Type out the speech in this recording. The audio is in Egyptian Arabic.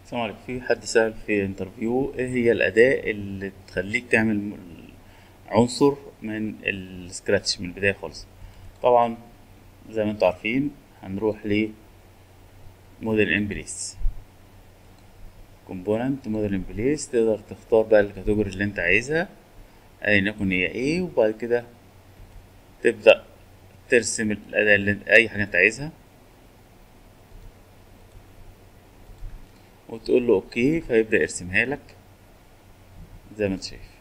السلام عليكم في حد سأل في انترفيو ايه هي الأداة اللي تخليك تعمل م- عنصر من السكراتش من البداية خالص طبعا زي ما انتوا عارفين هنروح ل موديل ان بليس كومبوننت موديل ان بليس تقدر تختار بقى الكاتيجوري اللي انت عايزها ايا يكن هي ايه وبعد كده تبدأ ترسم الأداة اللي انت أي حاجة انت عايزها وتقول له اوكي فيبدأ يرسمها لك زي ما انت شايف